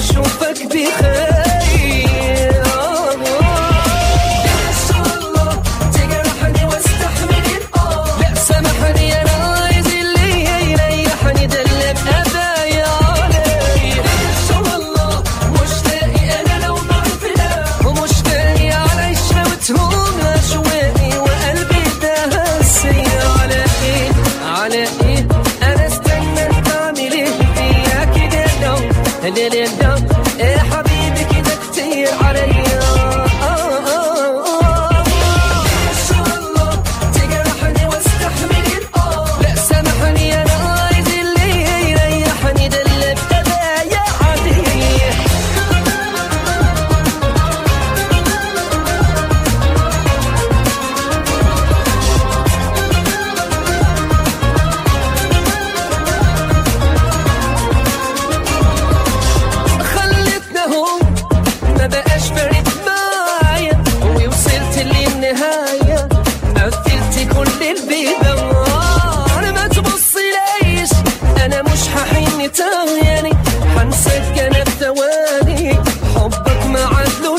واشوفك بخير ان شاء الله تجرحني واستحمل الآه لا سامحني انا عايز اللي يريحني ده اللي بقضايا علي ان شاء الله مشتاق انا لو ضعت لا ومشتاق على شوتهم اشواقي وقلبي ده هسي على ايه على ايه انا استنى انت تعمل ايه فيا كده لو لا لا لا ايه حبيبي كده كتير عليا آه آه آه. ان شاء الله تجرحني واستحمل الآه لا سامحني انا عايز اللي يريحني ده اللي بقضايا عليه خلتنا هو ما بقاش فارق معايا ووصلت للنهاية قفلت كل البيبان انا ما تبص ليش انا مش هحن تاني هنساك انا في ثواني حبك ما عدله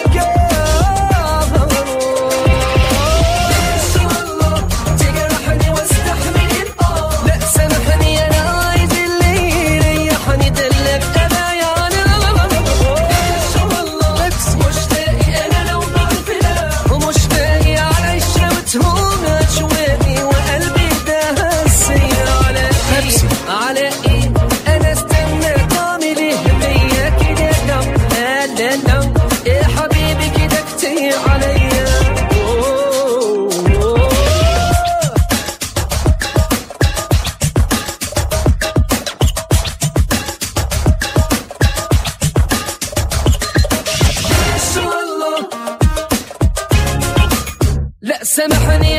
تجرحني واستحمل الآه لا سامحني انا عايز اللي يريحني ده اللي بقضايا ان شاء الله مشتاق انا لو ضعت لا ومشتاق على شوتهم اشواقي وقلبي ده هسي على ايه على ايه انا استنى تعمل ايه بيا كده لو لا لا لا يا حبيبي كده كتير عليا أوه، أوه. ان شاء الله لا سامحني